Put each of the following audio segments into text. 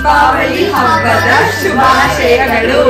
ದೀಪಾವಳಿ ಹಬ್ಬದ ಶುಭಾಶಯಗಳು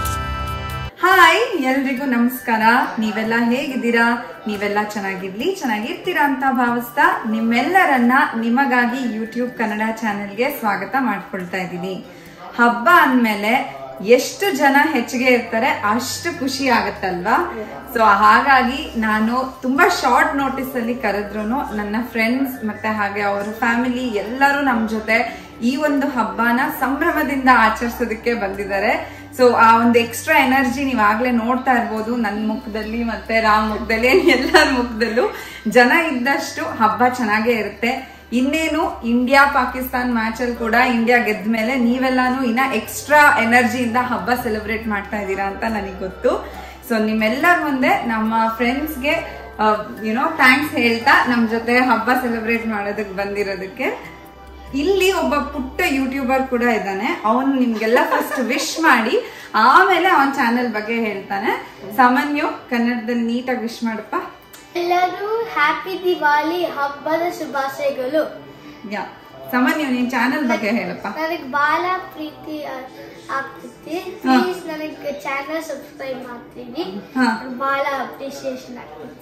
ಹಾಯ್ ಎಲ್ರಿಗೂ ನಮಸ್ಕಾರ ನೀವೆಲ್ಲ ಹೇಗಿದ್ದೀರಾ ನೀವೆಲ್ಲ ಚೆನ್ನಾಗಿರ್ಲಿ ಚೆನ್ನಾಗಿರ್ತೀರಾ ಅಂತ ಭಾವಿಸ್ತಾ ನಿಮ್ಮೆಲ್ಲರನ್ನ ನಿಮಗಾಗಿ ಯೂಟ್ಯೂಬ್ ಕನ್ನಡ ಚಾನೆಲ್ಗೆ ಸ್ವಾಗತ ಮಾಡ್ಕೊಳ್ತಾ ಇದ್ದೀನಿ ಹಬ್ಬ ಅಂದ್ಮೇಲೆ ಎಷ್ಟು ಜನ ಹೆಚ್ಚಿಗೆ ಇರ್ತಾರೆ ಅಷ್ಟು ಖುಷಿ ಆಗತ್ತಲ್ವಾ ಸೊ ಹಾಗಾಗಿ ನಾನು ತುಂಬಾ ಶಾರ್ಟ್ ನೋಟಿಸ್ ಅಲ್ಲಿ ಕರೆದ್ರು ನನ್ನ ಫ್ರೆಂಡ್ಸ್ ಮತ್ತೆ ಹಾಗೆ ಅವರ ಫ್ಯಾಮಿಲಿ ಎಲ್ಲರೂ ನಮ್ ಜೊತೆ ಈ ಒಂದು ಹಬ್ಬನ ಸಂಭ್ರಮದಿಂದ ಆಚರಿಸೋದಕ್ಕೆ ಬಂದಿದ್ದಾರೆ ಸೊ ಆ ಒಂದು ಎಕ್ಸ್ಟ್ರಾ ಎನರ್ಜಿ ನೀವು ಆಗ್ಲೇ ನೋಡ್ತಾ ಇರ್ಬೋದು ನನ್ನ ಮುಖದಲ್ಲಿ ಮತ್ತೆ ರಾಮ್ ಮುಖದಲ್ಲಿ ಎಲ್ಲರ ಮುಖದಲ್ಲೂ ಜನ ಇದ್ದಷ್ಟು ಹಬ್ಬ ಚೆನ್ನಾಗೇ ಇರುತ್ತೆ ಇನ್ನೇನು ಇಂಡಿಯಾ ಪಾಕಿಸ್ತಾನ್ ಮ್ಯಾಚ್ ಅಲ್ಲಿ ಕೂಡ ಇಂಡಿಯಾ ಗೆದ್ದ ಮೇಲೆ ನೀವೆಲ್ಲಾನು ಇನ್ನ ಎಕ್ಸ್ಟ್ರಾ ಎನರ್ಜಿಯಿಂದ ಹಬ್ಬ ಸೆಲೆಬ್ರೇಟ್ ಮಾಡ್ತಾ ಇದ್ದೀರಾ ಅಂತ ನನಗೆ ಗೊತ್ತು ಸೊ ನಿಮ್ಮೆಲ್ಲರ ಮುಂದೆ ನಮ್ಮ ಫ್ರೆಂಡ್ಸ್ಗೆ ಯುನೋ ಥ್ಯಾಂಕ್ಸ್ ಹೇಳ್ತಾ ನಮ್ಮ ಜೊತೆ ಹಬ್ಬ ಸೆಲೆಬ್ರೇಟ್ ಮಾಡೋದಕ್ಕೆ ಬಂದಿರೋದಕ್ಕೆ ಇಲ್ಲಿ ಒಬ್ಬ ಪುಟ್ಟ ಯೂಟ್ಯೂಬರ್ ಕೂಡ ಇದ್ದಾನೆ ಅವನು ನಿಮ್ಗೆಲ್ಲ ಫಸ್ಟ್ ವಿಶ್ ಮಾಡಿ ಆಮೇಲೆ ಅವನ ಚಾನೆಲ್ ಬಗ್ಗೆ ಹೇಳ್ತಾನೆ ಸಾಮಾನ್ಯ ಕನ್ನಡದಲ್ಲಿ ನೀಟಾಗಿ ವಿಶ್ ಮಾಡಪ್ಪ ಎಲ್ಲರೂ ಹ್ಯಾಪಿ ದಿವಾಲಿ ಹಬ್ಬದ ಶುಭಾಶಯಗಳು ಯಾ ಸಾಮಾನ್ಯ ನಿನ್ ಚಾನೆಲ್ ಬಗ್ಗೆ ಹೇಳಪ್ಪ ನನಗೆ ಬಾಳ ಪ್ರೀತಿ ಆ- ಆಗ್ತೈತಿ ಪ್ಲೀಸ್ ನನಗೆ ಚಾನಲ್ ಸಬ್ಸ್ಕ್ರೈಬ್ ಮಾಡ್ತೀನಿ ಹಾ ಬಾಳ ಅಪ್ರಿಸಿಯೇಷನ್ ಆಗ್ತೈತಿ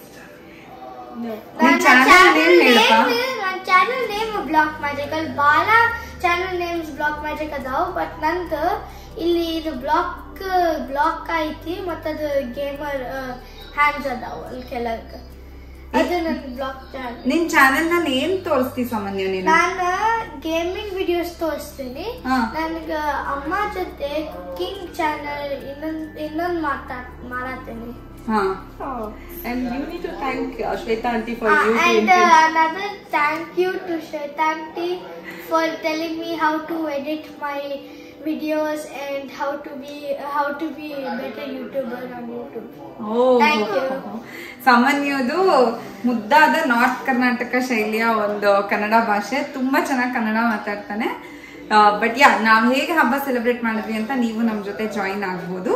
ನಿನ್ channel name ಹೇಳಪ್ಪ. ನನ್ನ ಚಾನಲ್ ನೇಮ್ ಬ್ಲಾಕ್ ಮ್ಯಾಜಿಕಲ್ ಬಾಳ ಚಾನಲ್ ನೇಮ್ಸ್ ಬ್ಲಾಕ್ ಮ್ಯಾಜಿಕ್ ಅದಾವ ಬಟ್ ನಂದು ಇಲ್ಲಿ ಇದು ಬ್ಲಾಕ್ ಬ್ಲಾಕ್ ಐತಿ ಮತ್ತದು ಗೇಮರ್ ಹ್ಯಾಂಡ್ಸ್ ಅದಾವ ಅಲ್ಲಿ ಕೆಳಗೆ ಅದು ನನ್ನ ಬ್ಲಾಕ್ ಚಾನಲ್ ನಿನ್ ಚಾನೆಲ್ ನಲ್ಲಿ ಏನ್ ತೋರಿಸ್ತಿ ಸಾಮಾನ್ಯ ನೀನು ನಾನು ಗೇಮಿಂಗ್ ವಿಡಿಯೋಸ್ ತೋರಿಸ್ತೀನಿ ಹಾ. ನನಗ ಅಮ್ಮ ಜೊತೆ ಕುಕಿಂಗ್ ಚಾನಲ್ ಇನ್ನೊಂದ್ ಇನ್ನೊಂದ್ ಮಾತಾಡ್ ಮಾಡತ್ತೀನಿ ಹಾ And you need to thank uh, Shweta auntie for you to and introduce. another thank you to Shwetanti for telling me how to edit my videos and how to be how to be a better YouTuber on YouTube. Oh Thank you. ಸಾಮಾನ್ಯದು ಮುದ್ದಾದ north Karnataka ಶೈಲಿಯ ಒಂದು ಕನ್ನಡ ಭಾಷೆ ತುಂಬಾ ಚೆನ್ನಾಗಿ ಕನ್ನಡ ಮಾತಾಡ್ತಾನೆ but ಯಾ ನಾವ್ ಹೇಗೆ ಹಬ್ಬ ಸೆಲೆಬ್ರೇಟ್ ಮಾಡಿದ್ವಿ ಅಂತ ನೀವು ನಮ್ ಜೊತೆ ಜಾಯಿನ್ ಆಗ್ಬೋದು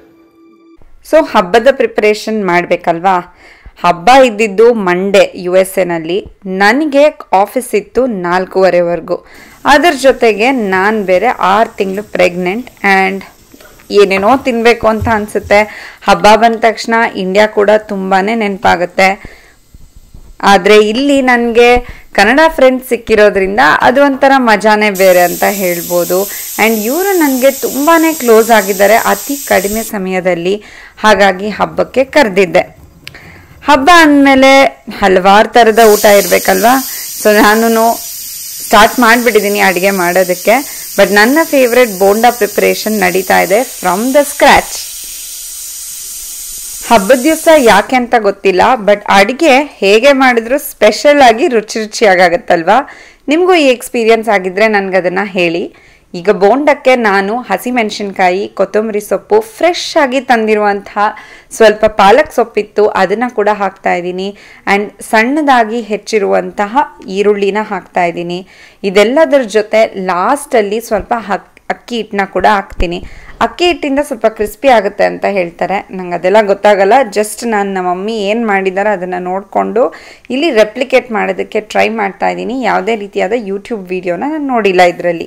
ಸೊ ಹಬ್ಬದ ಪ್ರಿಪರೇಷನ್ ಮಾಡಬೇಕಲ್ವಾ ಹಬ್ಬ ಇದ್ದಿದ್ದು ಮಂಡೇ ಯು ಎಸ್ ಎನಲ್ಲಿ ನನಗೆ ಆಫೀಸ್ ಇತ್ತು ನಾಲ್ಕೂವರೆವರೆಗೂ ಅದ್ರ ಜೊತೆಗೆ ನಾನು ಬೇರೆ ಆರು ತಿಂಗಳು ಪ್ರೆಗ್ನೆಂಟ್ ಆ್ಯಂಡ್ ಏನೇನೋ ತಿನ್ನಬೇಕು ಅಂತ ಅನಿಸುತ್ತೆ ಹಬ್ಬ ಬಂದ ತಕ್ಷಣ ಇಂಡಿಯಾ ಕೂಡ ತುಂಬಾ ನೆನಪಾಗುತ್ತೆ ಆದರೆ ಇಲ್ಲಿ ನನಗೆ ಕನ್ನಡ ಫ್ರೆಂಡ್ಸ್ ಸಿಕ್ಕಿರೋದ್ರಿಂದ ಅದು ಒಂಥರ ಮಜಾನೇ ಬೇರೆ ಅಂತ ಹೇಳ್ಬೋದು ಆ್ಯಂಡ್ ಇವರು ನನಗೆ ತುಂಬಾ ಕ್ಲೋಸ್ ಆಗಿದ್ದಾರೆ ಅತಿ ಕಡಿಮೆ ಸಮಯದಲ್ಲಿ ಹಾಗಾಗಿ ಹಬ್ಬಕ್ಕೆ ಕರೆದಿದ್ದೆ ಹಬ್ಬ ಅಂದಮೇಲೆ ಹಲವಾರು ಥರದ ಊಟ ಇರಬೇಕಲ್ವಾ ಸೊ ನಾನು ಸ್ಟಾರ್ಟ್ ಮಾಡಿಬಿಟ್ಟಿದ್ದೀನಿ ಅಡುಗೆ ಮಾಡೋದಕ್ಕೆ ಬಟ್ ನನ್ನ ಫೇವ್ರೆಟ್ ಬೋಂಡಾ ಪ್ರಿಪ್ರೇಷನ್ ನಡೀತಾ ಇದೆ ಫ್ರಮ್ ದ ಸ್ಕ್ರ್ಯಾಚ್ ಹಬ್ಬದ ದಿವಸ ಯಾಕೆ ಅಂತ ಗೊತ್ತಿಲ್ಲ ಬಟ್ ಅಡುಗೆ ಹೇಗೆ ಮಾಡಿದ್ರು ಸ್ಪೆಷಲ್ ಆಗಿ ರುಚಿ ರುಚಿಯಾಗತ್ತಲ್ವಾ ನಿಮಗೂ ಈ ಎಕ್ಸ್ಪೀರಿಯನ್ಸ್ ಆಗಿದ್ರೆ ನನಗೆ ಅದನ್ನು ಹೇಳಿ ಈಗ ಬೋಂಡಕ್ಕೆ ನಾನು ಹಸಿಮೆಣಸಿನ್ಕಾಯಿ ಕೊತ್ತಂಬರಿ ಸೊಪ್ಪು ಫ್ರೆಶ್ ಆಗಿ ತಂದಿರುವಂತಹ ಸ್ವಲ್ಪ ಪಾಲಕ್ ಸೊಪ್ಪಿತ್ತು ಅದನ್ನು ಕೂಡ ಹಾಕ್ತಾ ಇದ್ದೀನಿ ಆ್ಯಂಡ್ ಸಣ್ಣದಾಗಿ ಹೆಚ್ಚಿರುವಂತಹ ಈರುಳ್ಳಿನ ಹಾಕ್ತಾ ಇದ್ದೀನಿ ಇದೆಲ್ಲದರ ಜೊತೆ ಲಾಸ್ಟಲ್ಲಿ ಸ್ವಲ್ಪ ಹಕ್ ಅಕ್ಕಿ ಹಿಟ್ಟನ್ನ ಕೂಡ ಹಾಕ್ತೀನಿ ಅಕ್ಕಿ ಹಿಟ್ಟಿಂದ ಸ್ವಲ್ಪ ಕ್ರಿಸ್ಪಿ ಆಗುತ್ತೆ ಅಂತ ಹೇಳ್ತಾರೆ ನಂಗೆ ಅದೆಲ್ಲ ಗೊತ್ತಾಗಲ್ಲ ಜಸ್ಟ್ ನಾನು ನಮ್ಮ ಮಮ್ಮಿ ಏನು ಮಾಡಿದಾರೋ ಅದನ್ನು ನೋಡಿಕೊಂಡು ಇಲ್ಲಿ ರೆಪ್ಲಿಕೇಟ್ ಮಾಡೋದಕ್ಕೆ ಟ್ರೈ ಮಾಡ್ತಾ ಇದ್ದೀನಿ ಯಾವುದೇ ರೀತಿಯಾದ ಯೂಟ್ಯೂಬ್ ವಿಡಿಯೋನ ನಾನು ನೋಡಿಲ್ಲ ಇದರಲ್ಲಿ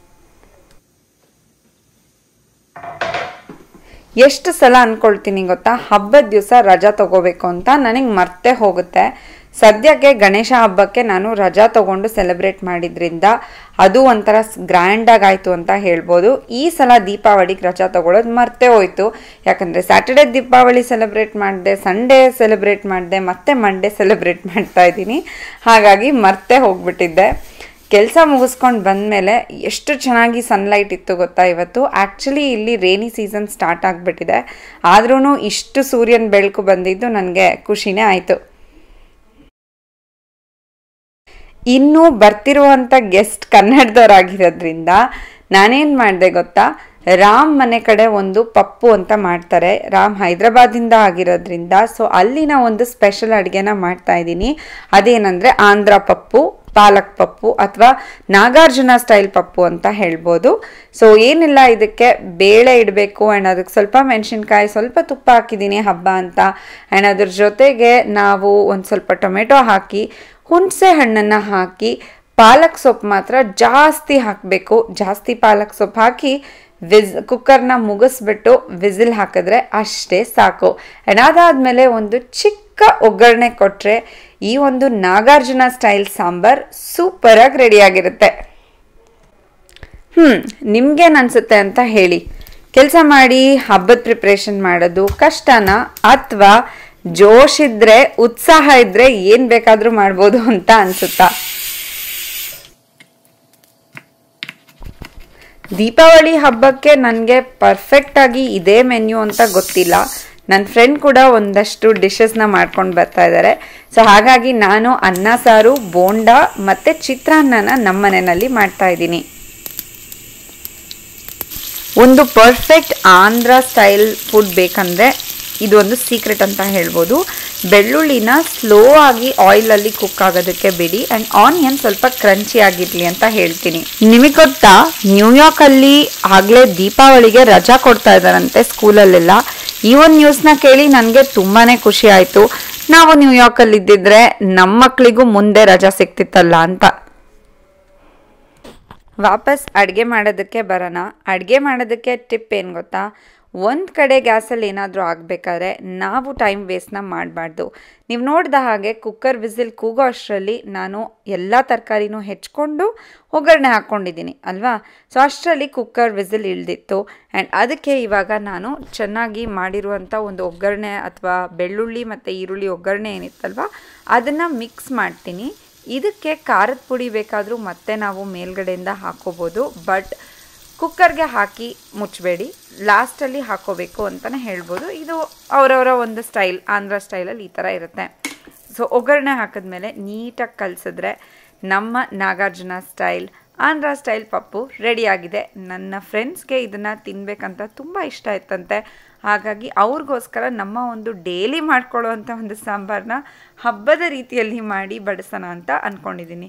ಎಷ್ಟು ಸಲ ಅಂದ್ಕೊಳ್ತೀನಿ ಗೊತ್ತಾ ಹಬ್ಬದ ದಿವಸ ರಜಾ ತಗೋಬೇಕು ಅಂತ ನನಗೆ ಮರ್ತೆ ಹೋಗುತ್ತೆ ಸದ್ಯಕ್ಕೆ ಗಣೇಶ ಹಬ್ಬಕ್ಕೆ ನಾನು ರಜಾ ತಗೊಂಡು ಸೆಲೆಬ್ರೇಟ್ ಮಾಡಿದ್ರಿಂದ ಅದು ಒಂಥರ ಗ್ರ್ಯಾಂಡಾಗಿ ಆಯಿತು ಅಂತ ಹೇಳ್ಬೋದು ಈ ಸಲ ದೀಪಾವಳಿಗೆ ರಜಾ ತಗೊಳ್ಳೋದು ಮರ್ತೆ ಹೋಯ್ತು ಯಾಕಂದರೆ ಸ್ಯಾಟರ್ಡೇ ದೀಪಾವಳಿ ಸೆಲೆಬ್ರೇಟ್ ಮಾಡಿದೆ ಸಂಡೇ ಸೆಲೆಬ್ರೇಟ್ ಮಾಡಿದೆ ಮತ್ತೆ ಮಂಡೇ ಸೆಲೆಬ್ರೇಟ್ ಮಾಡ್ತಾ ಇದ್ದೀನಿ ಹಾಗಾಗಿ ಮರ್ತೆ ಹೋಗ್ಬಿಟ್ಟಿದ್ದೆ ಕೆಲಸ ಮುಗಿಸ್ಕೊಂಡು ಬಂದಮೇಲೆ ಎಷ್ಟು ಚೆನ್ನಾಗಿ ಸನ್ಲೈಟ್ ಇತ್ತು ಗೊತ್ತಾ ಇವತ್ತು ಆ್ಯಕ್ಚುಲಿ ಇಲ್ಲಿ ರೇನಿ ಸೀಸನ್ ಸ್ಟಾರ್ಟ್ ಆಗಿಬಿಟ್ಟಿದೆ ಆದ್ರೂ ಇಷ್ಟು ಸೂರ್ಯನ ಬೆಳಕು ಬಂದಿದ್ದು ನನಗೆ ಖುಷಿನೇ ಆಯಿತು ಇನ್ನು ಬರ್ತಿರುವಂಥ ಗೆಸ್ಟ್ ಕನ್ನಡದವರಾಗಿರೋದ್ರಿಂದ ನಾನೇನು ಮಾಡಿದೆ ಗೊತ್ತಾ ರಾಮ್ ಮನೆ ಕಡೆ ಒಂದು ಪಪ್ಪು ಅಂತ ಮಾಡ್ತಾರೆ ರಾಮ್ ಹೈದ್ರಾಬಾದಿಂದ ಆಗಿರೋದ್ರಿಂದ ಸೊ ಅಲ್ಲಿನ ಒಂದು ಸ್ಪೆಷಲ್ ಅಡುಗೆನ ಮಾಡ್ತಾ ಇದ್ದೀನಿ ಅದೇನಂದರೆ ಆಂಧ್ರ ಪಪ್ಪು ಪಾಲಕ್ ಪಪ್ಪು ಅಥವಾ ನಾಗಾರ್ಜುನ ಸ್ಟೈಲ್ ಪಪ್ಪು ಅಂತ ಹೇಳ್ಬೋದು ಸೊ ಏನಿಲ್ಲ ಇದಕ್ಕೆ ಬೇಳೆ ಇಡಬೇಕು ಆ್ಯಂಡ್ ಅದಕ್ಕೆ ಸ್ವಲ್ಪ ಮೆಣಸಿನ್ಕಾಯಿ ಸ್ವಲ್ಪ ತುಪ್ಪ ಹಾಕಿದ್ದೀನಿ ಹಬ್ಬ ಅಂತ ಆ್ಯಂಡ್ ಅದ್ರ ಜೊತೆಗೆ ನಾವು ಒಂದು ಸ್ವಲ್ಪ ಟೊಮೆಟೊ ಹಾಕಿ ಹುಣಸೆ ಹಣ್ಣನ್ನು ಹಾಕಿ ಪಾಲಕ್ ಸೊಪ್ಪು ಮಾತ್ರ ಜಾಸ್ತಿ ಹಾಕಬೇಕು ಜಾಸ್ತಿ ಪಾಲಕ್ ಸೊಪ್ಪು ಹಾಕಿ ವಿಸ್ ಕುಕ್ಕರ್ನ ಮುಗಿಸ್ಬಿಟ್ಟು ವಿಸಿಲ್ ಹಾಕಿದ್ರೆ ಅಷ್ಟೇ ಸಾಕು ಆ್ಯಂಡ್ ಅದಾದಮೇಲೆ ಒಂದು ಚಿಕ್ಕ ಒಗ್ಗರಣೆ ಕೊಟ್ಟರೆ ಈ ಒಂದು ನಾಗಾರ್ಜುನ ಸ್ಟೈಲ್ ಸಾಂಬಾರ್ ಸೂಪರಾಗಿ ರೆಡಿಯಾಗಿರುತ್ತೆ ಹ್ಞೂ ನಿಮ್ಗೇನು ಅನ್ಸುತ್ತೆ ಅಂತ ಹೇಳಿ ಕೆಲಸ ಮಾಡಿ ಹಬ್ಬದ ಪ್ರಿಪ್ರೇಷನ್ ಮಾಡೋದು ಕಷ್ಟನಾ ಅಥವಾ ಜೋಶ್ ಇದ್ರೆ ಉತ್ಸಾಹ ಇದ್ರೆ ಏನು ಬೇಕಾದರೂ ಮಾಡ್ಬೋದು ಅಂತ ಅನ್ಸುತ್ತಾ ದೀಪಾವಳಿ ಹಬ್ಬಕ್ಕೆ ನನಗೆ ಪರ್ಫೆಕ್ಟಾಗಿ ಇದೇ ಮೆನ್ಯೂ ಅಂತ ಗೊತ್ತಿಲ್ಲ ನನ್ನ ಫ್ರೆಂಡ್ ಕೂಡ ಒಂದಷ್ಟು ಡಿಶಸ್ನ ಮಾಡ್ಕೊಂಡು ಬರ್ತಾ ಇದ್ದಾರೆ ಸೊ ಹಾಗಾಗಿ ನಾನು ಅನ್ನ ಸಾರು ಬೋಂಡ ಮತ್ತು ಚಿತ್ರಾನ್ನನ ನಮ್ಮ ಮನೆಯಲ್ಲಿ ಮಾಡ್ತಾ ಇದ್ದೀನಿ ಒಂದು ಪರ್ಫೆಕ್ಟ್ ಆಂಧ್ರ ಸ್ಟೈಲ್ ಫುಡ್ ಬೇಕಂದ್ರೆ ಇದು ಒಂದು ಸೀಕ್ರೆಟ್ ಅಂತ ಹೇಳ್ಬೋದು ಬೆಳ್ಳುಳ್ಳಿನ ಸ್ಲೋ ಆಗಿ ಆಯಿಲಲ್ಲಿ ಕುಕ್ ಆಗೋದಕ್ಕೆ ಬಿಡಿ ಆ್ಯಂಡ್ ಆನಿಯನ್ ಸ್ವಲ್ಪ ಕ್ರಂಚಿ ಆಗಿರ್ಲಿ ಅಂತ ಹೇಳ್ತೀನಿ ನಿಮಗೆ ಗೊತ್ತಾ ನ್ಯೂಯಾರ್ಕಲ್ಲಿ ಆಗಲೇ ದೀಪಾವಳಿಗೆ ರಜಾ ಕೊಡ್ತಾ ಇದ್ದಾರಂತೆ ಸ್ಕೂಲಲ್ಲೆಲ್ಲ ಈ ಒಂದು ನ್ಯೂಸ್ನ ಕೇಳಿ ನನಗೆ ತುಂಬಾ ಖುಷಿ ಆಯಿತು ನಾವು ನ್ಯೂಯಾರ್ಕಲ್ಲಿ ಇದ್ದಿದ್ರೆ ನಮ್ಮ ಮಕ್ಕಳಿಗೂ ಮುಂದೆ ರಜಾ ಸಿಕ್ತಿತ್ತಲ್ಲ ಅಂತ ವಾಪಸ್ ಅಡುಗೆ ಮಾಡೋದಕ್ಕೆ ಬರೋಣ ಅಡುಗೆ ಮಾಡೋದಕ್ಕೆ ಟಿಪ್ ಏನು ಗೊತ್ತಾ ಒಂದು ಕಡೆ ಗ್ಯಾಸಲ್ಲಿ ಏನಾದರೂ ಆಗಬೇಕಾದ್ರೆ ನಾವು ಟೈಮ್ ವೇಸ್ಟ್ನ ಮಾಡಬಾರ್ದು ನೀವು ನೋಡಿದ ಹಾಗೆ ಕುಕ್ಕರ್ ವಿಸಿಲ್ ಕೂಗೋ ಅಷ್ಟರಲ್ಲಿ ನಾನು ಎಲ್ಲ ತರಕಾರಿನೂ ಹೆಚ್ಕೊಂಡು ಒಗ್ಗರಣೆ ಹಾಕ್ಕೊಂಡಿದ್ದೀನಿ ಅಲ್ವಾ ಸೊ ಅಷ್ಟರಲ್ಲಿ ಕುಕ್ಕರ್ ವಿಸಿಲ್ ಇಳ್ದಿತ್ತು ಆ್ಯಂಡ್ ಅದಕ್ಕೆ ಇವಾಗ ನಾನು ಚೆನ್ನಾಗಿ ಮಾಡಿರುವಂಥ ಒಂದು ಒಗ್ಗರಣೆ ಅಥವಾ ಬೆಳ್ಳುಳ್ಳಿ ಮತ್ತು ಈರುಳ್ಳಿ ಒಗ್ಗರಣೆ ಏನಿತ್ತಲ್ವ ಅದನ್ನು ಮಿಕ್ಸ್ ಮಾಡ್ತೀನಿ ಇದಕ್ಕೆ ಖಾರದ ಪುಡಿ ಬೇಕಾದರೂ ಮತ್ತೆ ನಾವು ಮೇಲ್ಗಡೆಯಿಂದ ಹಾಕೋಬೋದು ಬಟ್ ಕುಕ್ಕರ್ಗೆ ಹಾಕಿ ಮುಚ್ಚಬೇಡಿ ಲಾಸ್ಟಲ್ಲಿ ಹಾಕೋಬೇಕು ಅಂತಲೇ ಹೇಳ್ಬೋದು ಇದು ಅವರವರ ಒಂದು ಸ್ಟೈಲ್ ಆಂಧ್ರ ಸ್ಟೈಲಲ್ಲಿ ಈ ಥರ ಇರುತ್ತೆ ಸೊ ಒಗ್ಗರಣೆ ಹಾಕಿದ್ಮೇಲೆ ನೀಟಾಗಿ ಕಲಿಸಿದ್ರೆ ನಮ್ಮ ನಾಗಾರ್ಜುನ ಸ್ಟೈಲ್ ಆಂಧ್ರ ಸ್ಟೈಲ್ ಪಪ್ಪು ರೆಡಿಯಾಗಿದೆ ನನ್ನ ಫ್ರೆಂಡ್ಸ್ಗೆ ಇದನ್ನು ತಿನ್ನಬೇಕಂತ ತುಂಬ ಇಷ್ಟ ಇತ್ತಂತೆ ಹಾಗಾಗಿ ಅವ್ರಿಗೋಸ್ಕರ ನಮ್ಮ ಒಂದು ಡೈಲಿ ಮಾಡ್ಕೊಳ್ಳೋವಂಥ ಒಂದು ಸಾಂಬಾರನ್ನ ಹಬ್ಬದ ರೀತಿಯಲ್ಲಿ ಮಾಡಿ ಬಡಿಸೋಣ ಅಂತ ಅಂದ್ಕೊಂಡಿದ್ದೀನಿ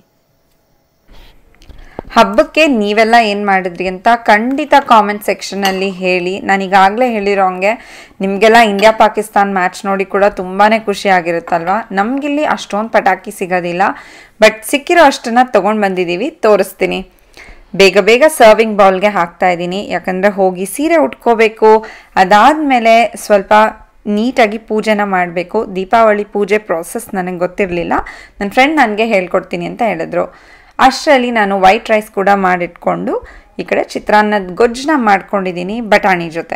ಹಬ್ಬಕ್ಕೆ ನೀವೆಲ್ಲ ಏನು ಮಾಡಿದ್ರಿ ಅಂತ ಖಂಡಿತ ಕಾಮೆಂಟ್ ಸೆಕ್ಷನಲ್ಲಿ ಹೇಳಿ ನಾನೀಗಾಗಲೇ ಹೇಳಿರೋ ಹಂಗೆ ನಿಮಗೆಲ್ಲ ಇಂಡಿಯಾ ಪಾಕಿಸ್ತಾನ್ ಮ್ಯಾಚ್ ನೋಡಿ ಕೂಡ ತುಂಬಾ ಖುಷಿ ಆಗಿರುತ್ತಲ್ವ ನಮಗಿಲ್ಲಿ ಅಷ್ಟೊಂದು ಪಟಾಕಿ ಸಿಗೋದಿಲ್ಲ ಬಟ್ ಸಿಕ್ಕಿರೋ ಅಷ್ಟನ್ನು ತೊಗೊಂಡು ಬಂದಿದ್ದೀವಿ ತೋರಿಸ್ತೀನಿ ಬೇಗ ಬೇಗ ಸರ್ವಿಂಗ್ ಬೌಲ್ಗೆ ಹಾಕ್ತಾ ಇದ್ದೀನಿ ಯಾಕಂದರೆ ಹೋಗಿ ಸೀರೆ ಉಟ್ಕೋಬೇಕು ಅದಾದಮೇಲೆ ಸ್ವಲ್ಪ ನೀಟಾಗಿ ಪೂಜೆನ ಮಾಡಬೇಕು ದೀಪಾವಳಿ ಪೂಜೆ ಪ್ರಾಸೆಸ್ ನನಗೆ ಗೊತ್ತಿರಲಿಲ್ಲ ನನ್ನ ಫ್ರೆಂಡ್ ನನಗೆ ಹೇಳ್ಕೊಡ್ತೀನಿ ಅಂತ ಹೇಳಿದ್ರು ಅಷ್ಟರಲ್ಲಿ ನಾನು ವೈಟ್ ರೈಸ್ ಕೂಡ ಮಾಡಿಟ್ಕೊಂಡು ಈ ಕಡೆ ಚಿತ್ರಾನ್ನದ ಗೊಜ್ಜನ್ನ ಮಾಡ್ಕೊಂಡಿದ್ದೀನಿ ಬಟಾಣಿ ಜೊತೆ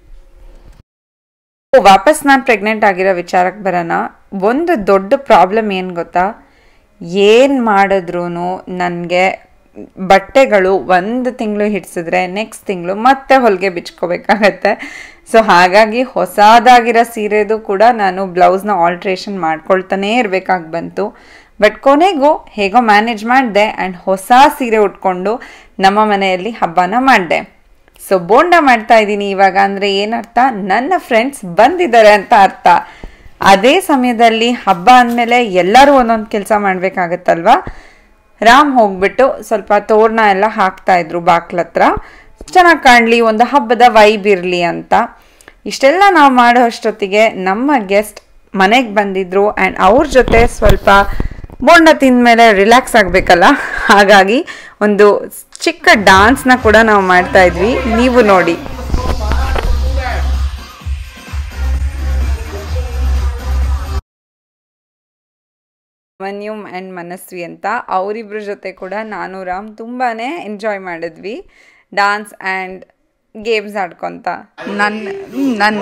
ವಾಪಸ್ ನಾನು ಪ್ರೆಗ್ನೆಂಟ್ ಆಗಿರೋ ವಿಚಾರಕ್ಕೆ ಬರೋಣ ಒಂದು ದೊಡ್ಡ ಪ್ರಾಬ್ಲಮ್ ಏನು ಗೊತ್ತಾ ಏನು ಮಾಡಿದ್ರೂ ನನಗೆ ಬಟ್ಟೆಗಳು ಒಂದು ತಿಂಗಳು ಹಿಡಿಸಿದ್ರೆ ನೆಕ್ಸ್ಟ್ ತಿಂಗಳು ಮತ್ತೆ ಹೊಲಿಗೆ ಬಿಚ್ಕೋಬೇಕಾಗತ್ತೆ ಸೊ ಹಾಗಾಗಿ ಹೊಸದಾಗಿರೋ ಸೀರೆದು ಕೂಡ ನಾನು ಬ್ಲೌಸ್ನ ಆಲ್ಟ್ರೇಷನ್ ಮಾಡ್ಕೊಳ್ತಾನೇ ಇರಬೇಕಾಗಿ ಬಂತು ಬಟ್ ಕೊನೆಗೂ ಹೇಗೋ ಮ್ಯಾನೇಜ್ ಮಾಡಿದೆ ಆ್ಯಂಡ್ ಹೊಸ ಸೀರೆ ಉಟ್ಕೊಂಡು ನಮ್ಮ ಮನೆಯಲ್ಲಿ ಹಬ್ಬನ ಮಾಡಿದೆ ಸೊ ಬೋಂಡ ಮಾಡ್ತಾ ಇದ್ದೀನಿ ಇವಾಗ ಅಂದರೆ ಏನರ್ಥ ನನ್ನ ಫ್ರೆಂಡ್ಸ್ ಬಂದಿದ್ದಾರೆ ಅಂತ ಅರ್ಥ ಅದೇ ಸಮಯದಲ್ಲಿ ಹಬ್ಬ ಅಂದಮೇಲೆ ಎಲ್ಲರೂ ಒಂದೊಂದು ಕೆಲಸ ಮಾಡಬೇಕಾಗತ್ತಲ್ವಾ ರಾಮ್ ಹೋಗ್ಬಿಟ್ಟು ಸ್ವಲ್ಪ ತೋರಣ ಎಲ್ಲ ಹಾಕ್ತಾ ಇದ್ರು ಬಾಕ್ಲತ್ರ ಚೆನ್ನಾಗಿ ಕಾಣಲಿ ಒಂದು ಹಬ್ಬದ ವೈಬ್ ಇರಲಿ ಅಂತ ಇಷ್ಟೆಲ್ಲ ನಾವು ಮಾಡೋ ಅಷ್ಟೊತ್ತಿಗೆ ನಮ್ಮ ಗೆಸ್ಟ್ ಮನೆಗೆ ಬಂದಿದ್ರು ಆ್ಯಂಡ್ ಅವ್ರ ಜೊತೆ ಸ್ವಲ್ಪ ಬೋಂಡ ತಿಂದಮೇಲೆ ರಿಲ್ಯಾಕ್ಸ್ ಆಗಬೇಕಲ್ಲ ಹಾಗಾಗಿ ಒಂದು ಚಿಕ್ಕ ಡಾನ್ಸ್ನ ಕೂಡ ನಾವು ಮಾಡ್ತಾ ಇದ್ವಿ ನೀವು ನೋಡಿ ಮನ್ಯೂಮ್ ಆ್ಯಂಡ್ ಮನಸ್ವಿ ಅಂತ ಅವರಿಬ್ಬರ ಜೊತೆ ಕೂಡ ನಾನು ರಾಮ್ ತುಂಬಾ ಎಂಜಾಯ್ ಮಾಡಿದ್ವಿ ಡಾನ್ಸ್ ಆ್ಯಂಡ್ ಗೇಮ್ಸ್ ಆಡ್ಕೊತ ನನ್ನ ನನ್ನ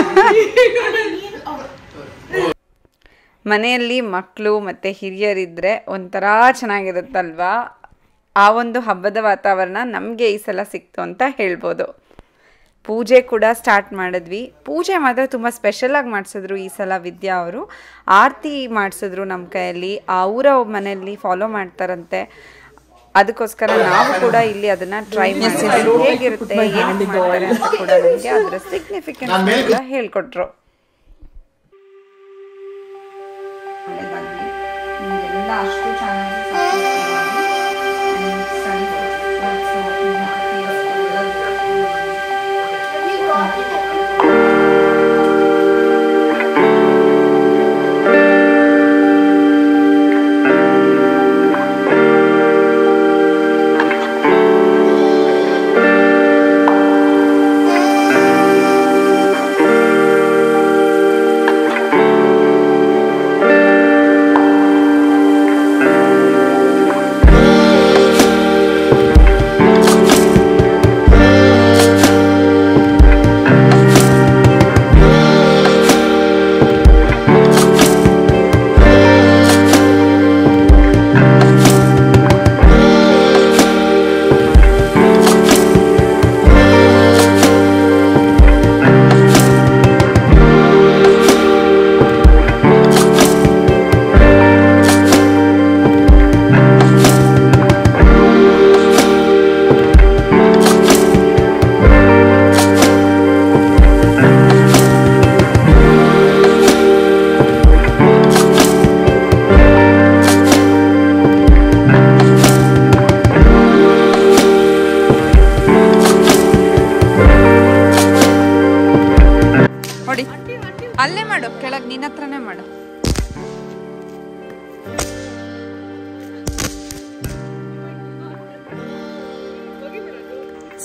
ಮನೆಯಲ್ಲಿ ಮಕ್ಕಳು ಮತ್ತು ಹಿರಿಯರಿದ್ದರೆ ಒಂಥರ ಚೆನ್ನಾಗಿರುತ್ತಲ್ವಾ ಆ ಒಂದು ಹಬ್ಬದ ವಾತಾವರಣ ನಮಗೆ ಈ ಸಲ ಸಿಕ್ತು ಅಂತ ಹೇಳ್ಬೋದು ಪೂಜೆ ಕೂಡ ಸ್ಟಾರ್ಟ್ ಮಾಡಿದ್ವಿ ಪೂಜೆ ಮಾತ್ರ ತುಂಬ ಸ್ಪೆಷಲಾಗಿ ಮಾಡಿಸಿದ್ರು ಈ ಸಲ ವಿದ್ಯಾ ಅವರು ಆರತಿ ಮಾಡಿಸಿದ್ರು ನಮ್ಮ ಕೈಯಲ್ಲಿ ಅವರ ಮನೆಯಲ್ಲಿ ಫಾಲೋ ಮಾಡ್ತಾರಂತೆ ಅದಕ್ಕೋಸ್ಕರ ನಾವು ಕೂಡ ಇಲ್ಲಿ ಅದನ್ನ ಟ್ರೈ ಮಾಡಿದ್ವಿ ಹೇಗಿರುತ್ತೆ ಏನಕ್ಕೆ ಮಾಡ್ತಾರೆ ಅಂತ ಕೂಡ ನಮಗೆ ಅದರ ಸಿಗ್ನಿಫಿಕೆನ್ಸ್ ಕೂಡ ಹೇಳ್ಕೊಟ್ರು ನಿಮಗೆಲ್ಲ ಅಷ್ಟು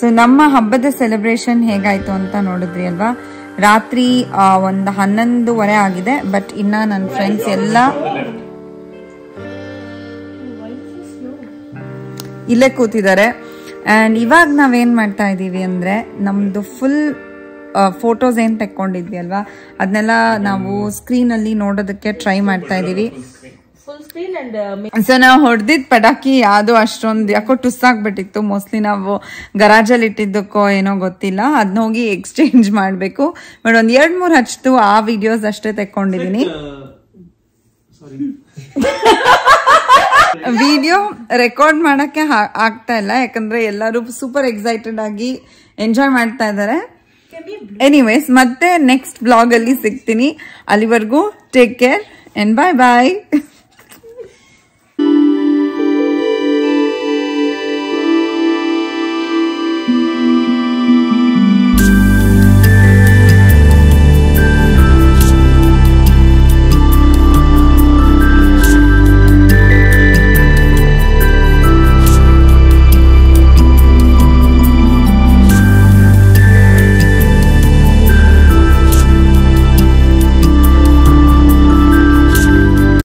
ಸೊ ನಮ್ಮ ಹಬ್ಬದ ಸೆಲೆಬ್ರೇಷನ್ ಹೇಗಾಯ್ತು ಅಂತ ನೋಡಿದ್ರಿ ಅಲ್ವಾ ರಾತ್ರಿ ಆ, ಒಂದು ಹನ್ನೊಂದುವರೆ ಆಗಿದೆ ಬಟ್ ಇನ್ನ ನನ್ನ ಫ್ರೆಂಡ್ಸ್ ಎಲ್ಲ ಇಲ್ಲೇ ಕೂತಿದ್ದಾರೆ ಅಂಡ್ ಇವಾಗ ನಾವೇನ್ ಮಾಡ್ತಾ ಇದೀವಿ ಅಂದ್ರೆ ನಮ್ದು ಫುಲ್ ಫೋಟೋಸ್ ಏನ್ ತೆಕ್ಕೊಂಡಿದ್ವಿ ಅಲ್ವಾ ಅದನ್ನೆಲ್ಲ ನಾವು ಸ್ಕ್ರೀನ್ ಅಲ್ಲಿ ನೋಡೋದಕ್ಕೆ ಟ್ರೈ ಮಾಡ್ತಾ ಇದೀವಿ Full screen and uh, so ನಾವು ಹೊಡೆದಿದ್ ಪಟಾಕಿ ಯಾವ್ದು ಅಷ್ಟೊಂದು ಯಾಕೋ ಟುಸ್ಸಾಗ್ಬಿಟ್ಟಿತ್ತು ಮೋಸ್ಟ್ಲಿ ನಾವು ಗರಾಜಲ್ಲಿ ಇಟ್ಟಿದ್ದಕ್ಕೋ ಏನೋ ಗೊತ್ತಿಲ್ಲ ಅದನ್ನ ಹೋಗಿ ಎಕ್ಸ್ಚೇಂಜ್ ಮಾಡಬೇಕು ಬಟ್ ಒಂದ್ ಎರಡ್ ಮೂರ್ ಹಚ್ತು ಆ ವಿಡಿಯೋಸ್ ಅಷ್ಟೇ ತೆಕ್ಕೊಂಡಿದೀನಿ ವಿಡಿಯೋ ರೆಕಾರ್ಡ್ ಮಾಡಕ್ಕೆ ಹಾ- ಆಗ್ತಾ ಇಲ್ಲ ಯಾಕಂದ್ರೆ ಎಲ್ಲರೂ ಸೂಪರ್ ಎಕ್ಸೈಟೆಡ್ ಆಗಿ ಎಂಜಾಯ್ ಮಾಡ್ತಾ ಇದ್ದಾರೆ ಎನಿವೇಸ್ ಮತ್ತೆ ನೆಕ್ಸ್ಟ್ ಬ್ಲಾಗ್ ಅಲ್ಲಿ ಸಿಗ್ತೀನಿ ಅಲ್ಲಿವರೆಗೂ take care and bye bye